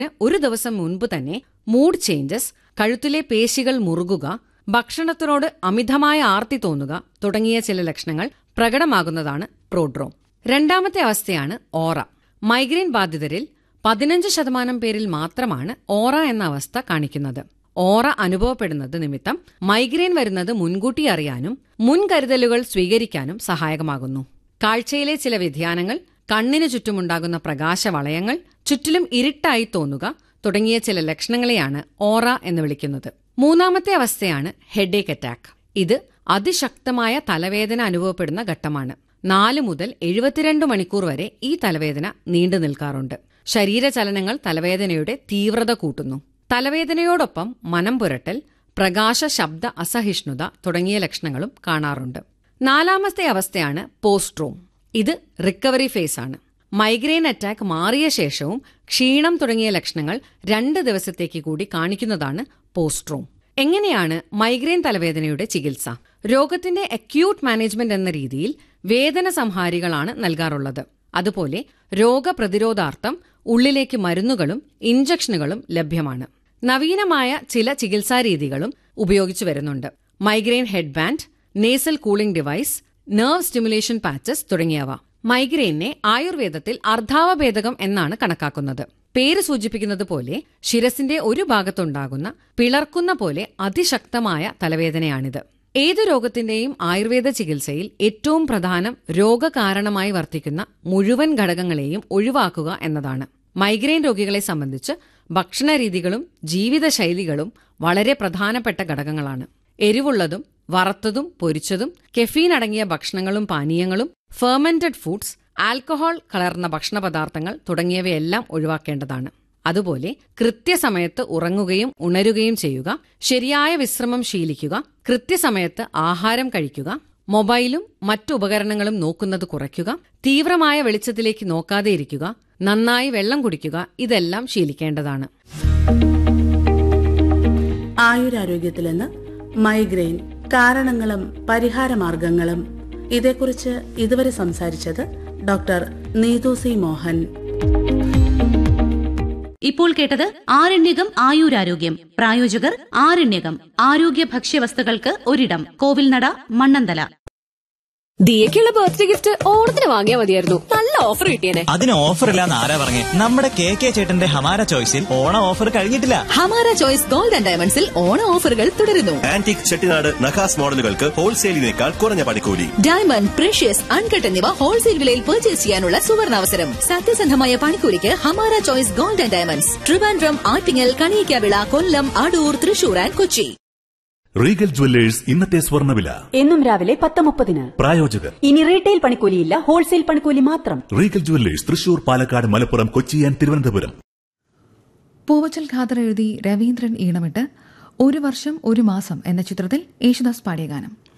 ഒരു ദിവസം മുൻപ് തന്നെ മൂഡ് ചേഞ്ചസ് കഴുത്തിലെ പേശികൾ മുറുകുക ഭക്ഷണത്തിനോട് അമിതമായ ആർത്തി തോന്നുക തുടങ്ങിയ ചില ലക്ഷണങ്ങൾ പ്രകടമാകുന്നതാണ് പ്രോഡ്രോം രണ്ടാമത്തെ അവസ്ഥയാണ് ഓറ മൈഗ്രെയിൻ ബാധിതരിൽ പതിനഞ്ച് ശതമാനം പേരിൽ മാത്രമാണ് ഓറ എന്ന അവസ്ഥ കാണിക്കുന്നത് ഓറ അനുഭവപ്പെടുന്നത് നിമിത്തം മൈഗ്രെയിൻ വരുന്നത് മുൻകൂട്ടി അറിയാനും മുൻകരുതലുകൾ സ്വീകരിക്കാനും സഹായകമാകുന്നു കാഴ്ചയിലെ ചില വ്യതിയാനങ്ങൾ കണ്ണിനു ചുറ്റുമുണ്ടാകുന്ന പ്രകാശവളയങ്ങൾ ചുറ്റിലും ഇരുട്ടായി തോന്നുക തുടങ്ങിയ ചില ലക്ഷണങ്ങളെയാണ് ഓറ എന്ന് വിളിക്കുന്നത് മൂന്നാമത്തെ അവസ്ഥയാണ് ഹെഡേക്ക് അറ്റാക്ക് ഇത് അതിശക്തമായ തലവേദന അനുഭവപ്പെടുന്ന ഘട്ടമാണ് നാല് മുതൽ എഴുപത്തിരണ്ട് മണിക്കൂർ വരെ ഈ തലവേദന നീണ്ടു നിൽക്കാറുണ്ട് ശരീരചലനങ്ങൾ തലവേദനയുടെ തീവ്രത കൂട്ടുന്നു തലവേദനയോടൊപ്പം മനം പുരട്ടൽ പ്രകാശ ശബ്ദ അസഹിഷ്ണുത തുടങ്ങിയ ലക്ഷണങ്ങളും കാണാറുണ്ട് നാലാമത്തെ അവസ്ഥയാണ് പോസ്ട്രോം ഇത് റിക്കവറി ഫേസ് ആണ് മൈഗ്രെയിൻ അറ്റാക്ക് മാറിയ ശേഷവും ക്ഷീണം തുടങ്ങിയ ലക്ഷണങ്ങൾ രണ്ട് ദിവസത്തേക്ക് കൂടി കാണിക്കുന്നതാണ് പോസ്ട്രോം എങ്ങനെയാണ് മൈഗ്രെയിൻ തലവേദനയുടെ ചികിത്സ രോഗത്തിന്റെ അക്യൂട്ട് മാനേജ്മെന്റ് എന്ന രീതിയിൽ വേദന സംഹാരികളാണ് നൽകാറുള്ളത് അതുപോലെ രോഗപ്രതിരോധാർത്ഥം ഉള്ളിലേക്ക് മരുന്നുകളും ഇഞ്ചക്ഷനുകളും ലഭ്യമാണ് നവീനമായ ചില ചികിത്സാ രീതികളും ഉപയോഗിച്ചു വരുന്നുണ്ട് migraine head band nasal cooling device nerve stimulation patches തുടങ്ങിയവ മൈഗ്രെയിനെ ആയുർവേദത്തിൽ അർദ്ധാവഭേദകം എന്നാണ് കണക്കാക്കുന്നത് പേര് സൂചിപ്പിക്കുന്നത് പോലെ ശിരസിന്റെ ഒരു ഭാഗത്തുണ്ടാകുന്ന പിളർക്കുന്ന പോലെ അതിശക്തമായ തലവേദനയാണിത് ഏതു രോഗത്തിന്റെയും ആയുർവേദ ചികിത്സയിൽ ഏറ്റവും പ്രധാനം രോഗകാരണമായി വർത്തിക്കുന്ന മുഴുവൻ ഘടകങ്ങളെയും ഒഴിവാക്കുക എന്നതാണ് മൈഗ്രെയിൻ രോഗികളെ സംബന്ധിച്ച് ഭക്ഷണരീതികളും ജീവിതശൈലികളും വളരെ പ്രധാനപ്പെട്ട ഘടകങ്ങളാണ് എരിവുള്ളതും വറുത്തതും പൊരിച്ചതും കെഫീൻ അടങ്ങിയ ഭക്ഷണങ്ങളും പാനീയങ്ങളും ഫെർമെന്റഡ് ഫുഡ്സ് ആൽക്കഹോൾ കലർന്ന ഭക്ഷണപദാർത്ഥങ്ങൾ തുടങ്ങിയവയെല്ലാം ഒഴിവാക്കേണ്ടതാണ് അതുപോലെ കൃത്യസമയത്ത് ഉറങ്ങുകയും ഉണരുകയും ചെയ്യുക ശരിയായ വിശ്രമം ശീലിക്കുക കൃത്യസമയത്ത് ആഹാരം കഴിക്കുക മൊബൈലും മറ്റു ഉപകരണങ്ങളും നോക്കുന്നത് കുറയ്ക്കുക തീവ്രമായ വെളിച്ചത്തിലേക്ക് നോക്കാതെ ഇരിക്കുക നന്നായി വെള്ളം കുടിക്കുക ഇതെല്ലാം ശീലിക്കേണ്ടതാണ് ആയുരാരോഗ്യത്തിൽ നിന്ന് മൈഗ്രെയിൻ കാരണങ്ങളും പരിഹാരമാർഗങ്ങളും ഇതേക്കുറിച്ച് ഇതുവരെ സംസാരിച്ചത് ഡോക്ടർ നീതു സി മോഹൻ ഇപ്പോൾ കേട്ടത് ആരണ്യകം ആയുരാരോഗ്യം പ്രായോജകർ ആരണ്യകം ആരോഗ്യ ഭക്ഷ്യവസ്തുക്കൾക്ക് ഒരിടം കോവിൽനട മണ്ണന്തല ദിയക്കുള്ള ബർത്ത്ഡേ ഗിഫ്റ്റ് ഓണത്തിന് വാങ്ങിയാൽ മതിയായിരുന്നു നല്ല ഓഫർ കിട്ടിയേനെ അതിന് ഓഫർ ഇല്ലാന്ന് ആരാ പറഞ്ഞേ നമ്മുടെ കെ കെ ചേട്ടന്റെ ഹമാര ചോയ്സിൽ ഓണ ഓഫർ കഴിഞ്ഞിട്ടില്ല ഹമാര ചോയ്സ് ഗോൾഡ് ആൻഡ് ഡയമണ്ട്സിൽ ഓണ ഓഫറുകൾ തുടരുന്നു ആന്റിക് ചെട്ടിനാട് നഖാസ് മോഡലുകൾക്ക് ഹോൾസെയിലിനേക്കാൾ കുറഞ്ഞ പണിക്കൂലി ഡയമണ്ട് പ്രഷ്യസ് അൺകട്ട് എന്നിവ ഹോൾസെയിൽ വിലയിൽ പർച്ചേസ് ചെയ്യാനുള്ള സുവർണാവസരം സത്യസന്ധമായ പണിക്കൂലിക്ക് Hamara choice gold and diamonds Trivandrum Attingal Kaniyikkavila Kollam Adoor Thrissur and Kochi Regal Jewellers ഇന്നത്തെ സ്വർണ്ണവില എന്നും രാവിലെ പത്ത് മുപ്പതിന് പ്രായോജകർ ഇനി റീറ്റെയിൽ പണിക്കൂലിയില്ല ഹോൾസെയിൽ പണിക്കൂലി മാത്രം Regal Jewellers Thrissur Palakkad Malappuram Kochi and Thiruvananthapuram Poovachal Khader എഴുതി രവീന്ദ്രൻ ഈണമിട്ട് ഒരു വർഷം ഒരു മാസം എന്ന ചിത്രത്തിൽ യേശുദാസ് പാടിയ ഗാനം